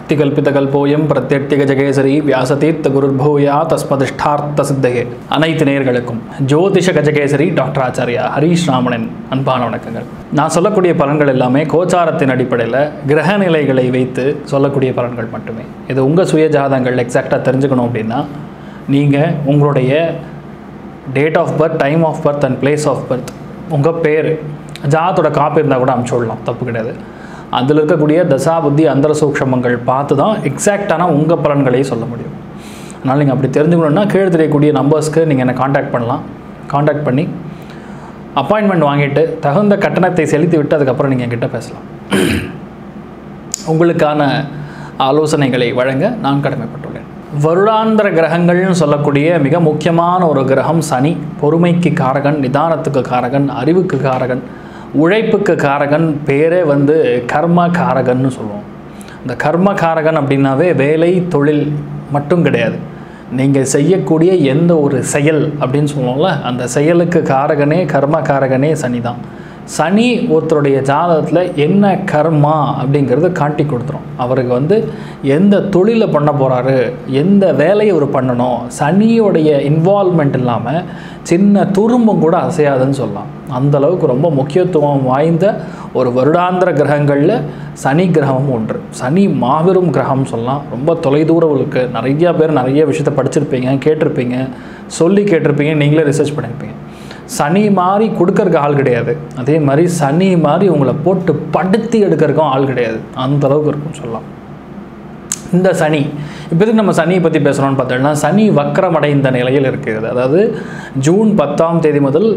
அத்திகல்பிதகல்போயம் பிரத்யர்த்திக ஜகேசரி வியாசதீர்த்த குருர்பூயா தஸ்மதிஷ்டார்த்த சித்தகே அனைத்து நேயர்களுக்கும் ஜோதிஷ கஜகேசரி டாக்டர் ஆச்சாரியா ஹரீஷ் ராமனின் அன்பான வணக்கங்கள் நான் சொல்லக்கூடிய பலன்கள் எல்லாமே கோச்சாரத்தின் அடிப்படையில் கிரக நிலைகளை வைத்து சொல்லக்கூடிய பலன்கள் மட்டுமே இது உங்கள் சுய ஜாதகங்கள் எக்ஸாக்டாக தெரிஞ்சுக்கணும் அப்படின்னா நீங்கள் உங்களுடைய date of birth time of birth and place of birth உங்கள் பேர் ஜாதத்தோட காப்பி இருந்தால் கூட அனுப்பிச்சு விடலாம் தப்பு கிடையாது அதில் இருக்கக்கூடிய தசா புத்தி அந்தர சூக்ஷமங்கள் பார்த்து தான் எக்ஸாக்டான உங்கள் பலன்களை சொல்ல முடியும் அதனால் நீங்கள் அப்படி தெரிஞ்சுக்கணுன்னா கீழே தெரியக்கூடிய நம்பர்ஸ்க்கு நீங்கள் என்னை காண்டாக்ட் பண்ணலாம் காண்டாக்ட் பண்ணி அப்பாயின்மெண்ட் வாங்கிட்டு தகுந்த கட்டணத்தை செலுத்தி விட்டு அதுக்கப்புறம் நீங்கள் என்கிட்ட பேசலாம் உங்களுக்கான ஆலோசனைகளை வழங்க நான் கடமைப்பட்டுள்ளேன் வருடாந்திர கிரகங்கள்னு சொல்லக்கூடிய மிக முக்கியமான ஒரு கிரகம் சனி பொறுமைக்கு காரகன் நிதானத்துக்கு காரகன் அறிவுக்கு காரகன் உழைப்புக்கு காரகன் பேரே வந்து கர்ம காரகன்னு சொல்லுவோம் இந்த கர்ம காரகன் அப்படின்னாவே வேலை தொழில் மட்டும் கிடையாது நீங்கள் செய்யக்கூடிய எந்த ஒரு செயல் அப்படின்னு சொல்லுவோம்ல அந்த செயலுக்கு காரகனே கர்ம காரகனே சனி தான் சனி ஒருத்தருடைய ஜாதகத்தில் என்ன கர்மா அப்படிங்கிறது காட்டி கொடுத்துரும் அவருக்கு வந்து எந்த தொழிலை பண்ண போகிறாரு எந்த வேலையை அவர் பண்ணணும் சனியோடைய இன்வால்மெண்ட் இல்லாமல் சின்ன துரும்பும் கூட அசையாதுன்னு சொல்லலாம் அந்த அளவுக்கு ரொம்ப முக்கியத்துவம் வாய்ந்த ஒரு வருடாந்திர கிரகங்களில் சனி கிரகமும் ஒன்று சனி மாபெரும் கிரகம் சொல்லலாம் ரொம்ப தொலைதூரவங்களுக்கு நிறைய பேர் நிறைய விஷயத்தை படிச்சிருப்பீங்க கேட்டிருப்பீங்க சொல்லி கேட்டிருப்பீங்க நீங்களே ரிசர்ச் பண்ணியிருப்பீங்க சனி மாதிரி கொடுக்கறக்கு ஆள் கிடையாது அதே மாதிரி சனி மாதிரி உங்களை போட்டு படுத்தி எடுக்கிறதுக்கும் ஆள் கிடையாது அந்த அளவுக்கு இருக்கும்னு சொல்லலாம் இந்த சனி இப்போதைக்கு நம்ம சனியை பற்றி பேசுகிறோம்னு பார்த்தோம்னா சனி வக்கரமடைந்த நிலையில் இருக்கிறது அதாவது ஜூன் பத்தாம் தேதி முதல்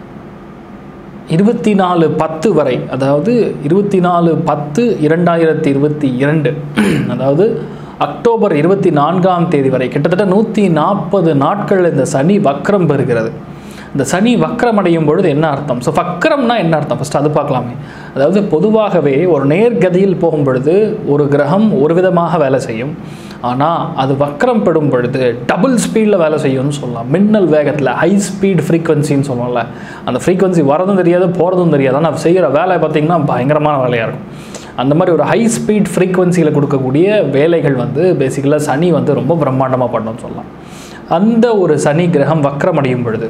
இருபத்தி நாலு பத்து வரை அதாவது இருபத்தி நாலு பத்து இரண்டாயிரத்தி இருபத்தி இரண்டு அதாவது அக்டோபர் இருபத்தி நான்காம் தேதி வரை கிட்டத்தட்ட நூற்றி நாற்பது நாட்கள் இந்த சனி வக்கரம் பெறுகிறது இந்த சனி வக்கரம் அடையும் பொழுது என்ன அர்த்தம் ஸோ வக்கரம்னா என்ன அர்த்தம் ஃபஸ்ட் அது பார்க்கலாமே அதாவது பொதுவாகவே ஒரு நேர்கதியில் போகும் பொழுது ஒரு கிரகம் ஒரு விதமாக வேலை செய்யும் ஆனால் அது வக்கரம் பெடும் பொழுது டபுள் ஸ்பீடில் வேலை செய்யும்னு சொல்லலாம் மின்னல் வேகத்தில் ஹை ஸ்பீட் ஃப்ரீக்வன்சின்னு சொல்லுவோம்ல அந்த ஃப்ரீக்வன்சி வரதும் தெரியாது போகிறதும் தெரியாது ஆனால் செய்கிற வேலை பார்த்திங்கன்னா பயங்கரமான வேலையாக இருக்கும் அந்த மாதிரி ஒரு ஹை ஸ்பீட் ஃப்ரீக்வன்சியில் கொடுக்கக்கூடிய வேலைகள் வந்து பேசிக்கலாக சனி வந்து ரொம்ப பிரம்மாண்டமாக பண்ணணும்னு சொல்லலாம் அந்த ஒரு சனி கிரகம் வக்கரம் அடையும் பொழுது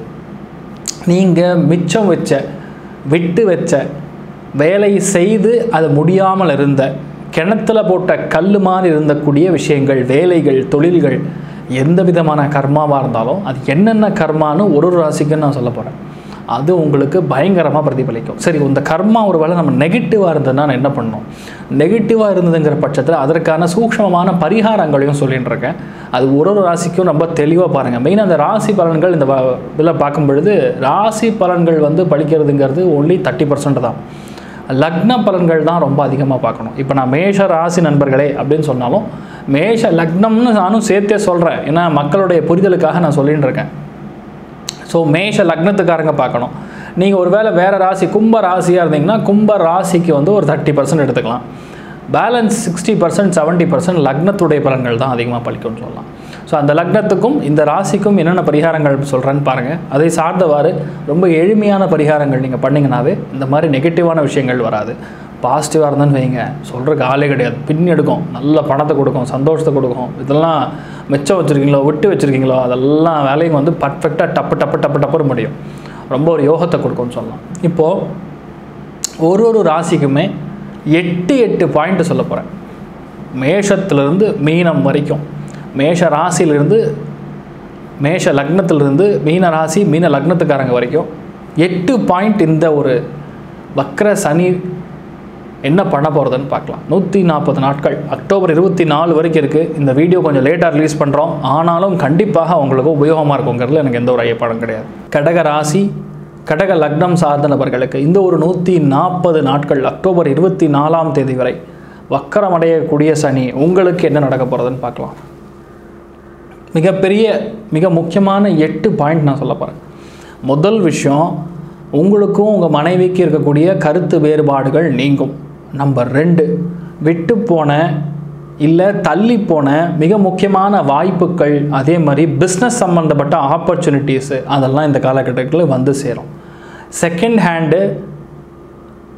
நீங்கள் மிச்சம் வச்ச விட்டு வச்ச வேலை செய்து அது முடியாமல் இருந்த கிணத்துல போட்ட கல் மாதிரி இருந்தக்கூடிய விஷயங்கள் வேலைகள் தொழில்கள் எந்த விதமான கர்மாவாக இருந்தாலும் அது என்னென்ன கர்மான்னு ஒரு ஒரு ராசிக்குன்னு நான் சொல்ல போகிறேன் அது உங்களுக்கு பயங்கரமாக பிரதிபலிக்கும் சரி இந்த கர்மா ஒரு வேளை நம்ம நெகட்டிவாக இருந்ததுன்னா நான் என்ன பண்ணணும் நெகட்டிவாக இருந்ததுங்கிற பட்சத்தில் அதற்கான சூக்ஷ்மமான பரிகாரங்களையும் சொல்லிட்டு இருக்கேன் அது ஒரு ஒரு ராசிக்கும் ரொம்ப தெளிவாக பாருங்கள் மெயினாக அந்த ராசி பலன்கள் இந்த இதில் பார்க்கும் பொழுது ராசி பலன்கள் வந்து படிக்கிறதுங்கிறது ஒன்லி தேர்ட்டி பர்சன்ட் தான் லக்ன பலன்கள் தான் ரொம்ப அதிகமாக பார்க்கணும் இப்போ நான் மேஷ ராசி நண்பர்களே அப்படின்னு சொன்னாலும் மேஷ லக்னம்னு நானும் சேர்த்தே சொல்கிறேன் ஏன்னா மக்களுடைய புரிதலுக்காக நான் சொல்லிட்டு இருக்கேன் ஸோ மேஷ லக்னத்துக்காரங்க பார்க்கணும் நீங்கள் ஒரு வேளை வேறு ராசி கும்ப ராசியாக இருந்தீங்கன்னா கும்ப ராசிக்கு வந்து ஒரு தேர்ட்டி பர்சன்ட் எடுத்துக்கலாம் balance sixty percent seventy percent லக்னத்துடைய பலன்கள் தான் அதிகமாக பலிக்கும்னு சொல்லலாம் ஸோ அந்த லக்னத்துக்கும் இந்த ராசிக்கும் என்னென்ன பரிகாரங்கள் சொல்கிறேன்னு பாருங்கள் அதை சார்ந்தவாறு ரொம்ப எளிமையான பரிகாரங்கள் நீங்கள் பண்ணிங்கனாவே இந்த மாதிரி நெகட்டிவான விஷயங்கள் வராது பாசிட்டிவாக இருந்தேன்னு வைங்க சொல்கிறதுக்கு ஆளே கிடையாது பின் எடுக்கும் நல்ல பணத்தை கொடுக்கும் சந்தோஷத்தை கொடுக்கும் இதெல்லாம் மிச்சம் வச்சுருக்கீங்களோ விட்டு வச்சுருக்கீங்களோ அதெல்லாம் வேலையும் வந்து பர்ஃபெக்டாக டப்பு டப்பு டப்பு டப்புன்னு முடியும் ரொம்ப ஒரு யோகத்தை கொடுக்கும்னு சொல்லலாம் இப்போது ஒரு ஒரு ராசிக்குமே எட்டு எட்டு பாயிண்ட் சொல்ல போகிறேன் மேஷத்துலேருந்து மீனம் வரைக்கும் மேஷ ராசியிலிருந்து மேஷ லக்னத்திலிருந்து மீன ராசி மீன லக்னத்துக்காரங்க வரைக்கும் எட்டு பாயிண்ட் இந்த ஒரு வக்ர சனி என்ன பண்ண போகிறதுன்னு பார்க்கலாம் நூற்றி நாற்பது நாட்கள் அக்டோபர் இருபத்தி நாலு வரைக்கும் இருக்குது இந்த வீடியோ கொஞ்சம் லேட்டாக ரிலீஸ் பண்ணுறோம் ஆனாலும் கண்டிப்பாக உங்களுக்கு உபயோகமாக இருக்குங்கிறதுல எனக்கு எந்த ஒரு ஐயப்பாடும் கிடையாது கடக ராசி கடக லக்னம் சார்ந்த நபர்களுக்கு இந்த ஒரு நூற்றி நாற்பது நாட்கள் அக்டோபர் இருபத்தி நாலாம் தேதி வரை வக்கரம் அடையக்கூடிய சனி உங்களுக்கு என்ன நடக்க போகிறதுன்னு பார்க்கலாம் மிகப்பெரிய மிக முக்கியமான எட்டு பாயிண்ட் நான் சொல்ல போகிறேன் முதல் விஷயம் உங்களுக்கும் உங்கள் மனைவிக்கு இருக்கக்கூடிய கருத்து வேறுபாடுகள் நீங்கும் நம்பர் ரெண்டு விட்டு போன இல்லை தள்ளி போன மிக முக்கியமான வாய்ப்புகள் அதே மாதிரி பிஸ்னஸ் சம்மந்தப்பட்ட ஆப்பர்ச்சுனிட்டிஸு அதெல்லாம் இந்த காலகட்டத்தில் வந்து சேரும் செகண்ட் ஹேண்டு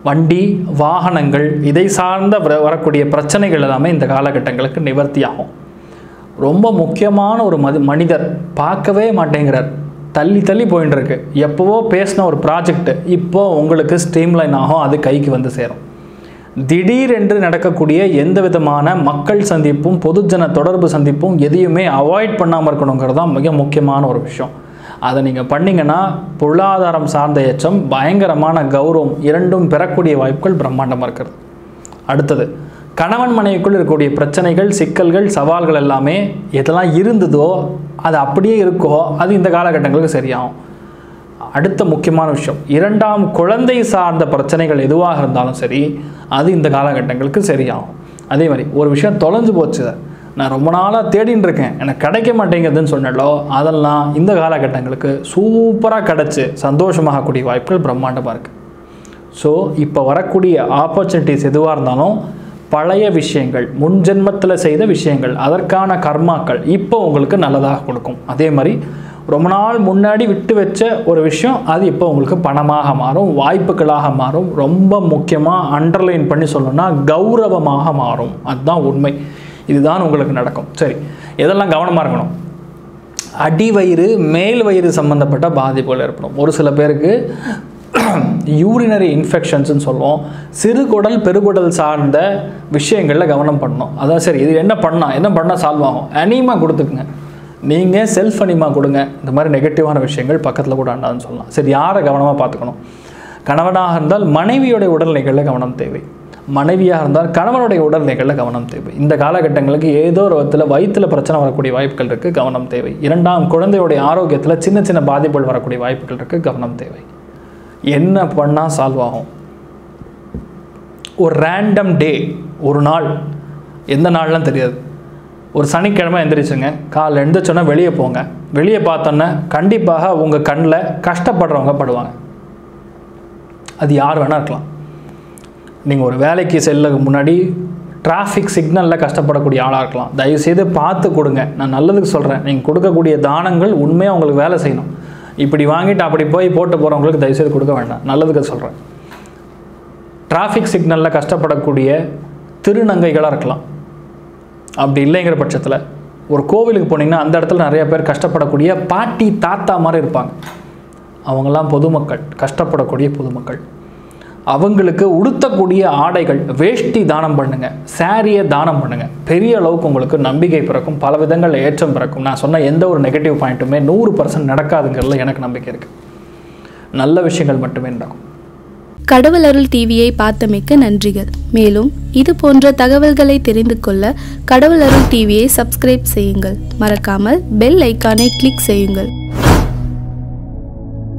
வண்டி வாகனங்கள் இதை சார்ந்த வர- வரக்கூடிய பிரச்சனைகள் எல்லாமே இந்த காலகட்டங்களுக்கு நிவர்த்தியாகும் ரொம்ப முக்கியமான ஒரு மது மனிதர் பார்க்கவே மாட்டேங்கிறார் தள்ளி தள்ளி போயின்னு இருக்கு எப்போவோ பேசின ஒரு ப்ராஜெக்ட் இப்போ உங்களுக்கு ஸ்ட்ரீம்லைன் ஆகும் அது கைக்கு வந்து சேரும் திடீரென்று நடக்கக்கூடிய எந்த விதமான மக்கள் சந்திப்பும் பொதுஜன தொடர்பு சந்திப்பும் எதையுமே அவாய்ட் பண்ணாமல் இருக்கணுங்கிறது தான் மிக முக்கியமான ஒரு விஷயம் அதை நீங்கள் பண்ணீங்கன்னா பொருளாதாரம் சார்ந்த எச்சம் பயங்கரமான கௌரவம் இரண்டும் பெறக்கூடிய வாய்ப்புகள் பிரம்மாண்டமாக இருக்கிறது அடுத்தது கணவன் மனைவிக்குள் இருக்கக்கூடிய பிரச்சனைகள் சிக்கல்கள் சவால்கள் எல்லாமே எதெல்லாம் இருந்ததோ அது அப்படியே இருக்கோ அது இந்த காலகட்டங்களுக்கு சரியாகும் அடுத்த முக்கியமான விஷயம் இரண்டாம் குழந்தை சார்ந்த பிரச்சனைகள் எதுவாக இருந்தாலும் சரி அது இந்த காலகட்டங்களுக்கு சரியாகும் அதே மாதிரி ஒரு விஷயம் தொலைஞ்சு போச்சு நான் ரொம்ப நாளாக தேடின்னு இருக்கேன் எனக்கு கிடைக்க மாட்டேங்குதுன்னு சொன்னலோ அதெல்லாம் இந்த காலகட்டங்களுக்கு சூப்பராக கிடச்சி சந்தோஷமாகக்கூடிய வாய்ப்புகள் பிரம்மாண்டமாக இருக்குது ஸோ இப்போ வரக்கூடிய ஆப்பர்ச்சுனிட்டிஸ் எதுவாக இருந்தாலும் பழைய விஷயங்கள் முன் ஜென்மத்தில் செய்த விஷயங்கள் அதற்கான கர்மாக்கள் இப்போ உங்களுக்கு நல்லதாக கொடுக்கும் அதே மாதிரி ரொம்ப நாள் முன்னாடி விட்டு வச்ச ஒரு விஷயம் அது இப்போ உங்களுக்கு பணமாக மாறும் வாய்ப்புகளாக மாறும் ரொம்ப முக்கியமாக அண்டர்லைன் பண்ணி சொல்லணும்னா கௌரவமாக மாறும் அதுதான் உண்மை இதுதான் உங்களுக்கு நடக்கும் சரி எதெல்லாம் கவனமாக இருக்கணும் அடி வயிறு மேல் வயிறு சம்மந்தப்பட்ட பாதிப்புகள் ஏற்படும் ஒரு சில பேருக்கு யூரினரி இன்ஃபெக்ஷன்ஸ்னு சொல்லுவோம் சிறுகுடல் பெருகுடல் சார்ந்த விஷயங்களில் கவனம் பண்ணணும் அதான் சரி இது என்ன பண்ணால் என்ன பண்ணால் சால்வ் ஆகும் அனிமா கொடுத்துக்குங்க நீங்கள் செல்ஃப் அனிமா கொடுங்க இந்த மாதிரி நெகட்டிவான விஷயங்கள் பக்கத்தில் கூட அண்டான்னு சொல்லலாம் சரி யாரை கவனமாக பார்த்துக்கணும் கணவனாக இருந்தால் மனைவியோட உடல்நிலைகளில் கவனம் தேவை மனைவியாக இருந்தால் கணவனுடைய உடல்நிலைகளில் கவனம் தேவை இந்த காலகட்டங்களுக்கு ஏதோ ஒரு விதத்தில் வயிற்றில் பிரச்சனை வரக்கூடிய வாய்ப்புகள் இருக்குது கவனம் தேவை இரண்டாம் குழந்தையுடைய ஆரோக்கியத்தில் சின்ன சின்ன பாதிப்புகள் வரக்கூடிய வாய்ப்புகள் இருக்குது கவனம் தேவை என்ன பண்ணால் சால்வ் ஆகும் ஒரு ரேண்டம் டே ஒரு நாள் எந்த நாள்லாம் தெரியாது ஒரு சனிக்கிழமை எந்திரிச்சுங்க காலைல எழுந்திரிச்சோன்னா வெளியே போங்க வெளியே பார்த்தோன்னே கண்டிப்பாக உங்கள் கண்ணில் கஷ்டப்படுறவங்க படுவாங்க அது யார் வேணால் இருக்கலாம் நீங்கள் ஒரு வேலைக்கு செல்ல முன்னாடி டிராஃபிக் சிக்னலில் கஷ்டப்படக்கூடிய ஆளாக இருக்கலாம் தயவுசெய்து பார்த்து கொடுங்க நான் நல்லதுக்கு சொல்கிறேன் நீங்கள் கொடுக்கக்கூடிய தானங்கள் உண்மையாக உங்களுக்கு வேலை செய்யணும் இப்படி வாங்கிட்டு அப்படி போய் போட்டு போகிறவங்களுக்கு தயவுசெய்து கொடுக்க வேண்டாம் நல்லதுக்கு சொல்கிறேன் டிராஃபிக் சிக்னலில் கஷ்டப்படக்கூடிய திருநங்கைகளாக இருக்கலாம் அப்படி இல்லைங்கிற பட்சத்தில் ஒரு கோவிலுக்கு போனீங்கன்னா அந்த இடத்துல நிறைய பேர் கஷ்டப்படக்கூடிய பாட்டி தாத்தா மாதிரி இருப்பாங்க அவங்கெல்லாம் பொதுமக்கள் கஷ்டப்படக்கூடிய பொதுமக்கள் அவங்களுக்கு உடுத்தக்கூடிய ஆடைகள் வேஷ்டி தானம் பண்ணுங்க சாரியை தானம் பண்ணுங்க பெரிய அளவுக்கு உங்களுக்கு நம்பிக்கை பிறக்கும் பல விதங்கள் ஏற்றம் பிறக்கும் நான் சொன்ன எந்த ஒரு நெகட்டிவ் பாயிண்ட்டுமே நூறு பர்சன்ட் நடக்காதுங்கிறதுல எனக்கு நம்பிக்கை இருக்குது நல்ல விஷயங்கள் மட்டுமே நடக்கும் கடவுள் அருள் டிவியை பார்த்தமைக்க நன்றிகள் மேலும் இது போன்ற தகவல்களை தெரிந்து கொள்ள கடவுள் அருள் டிவியை சப்ஸ்கிரைப் செய்யுங்கள் மறக்காமல் பெல் ஐக்கானை கிளிக் செய்யுங்கள்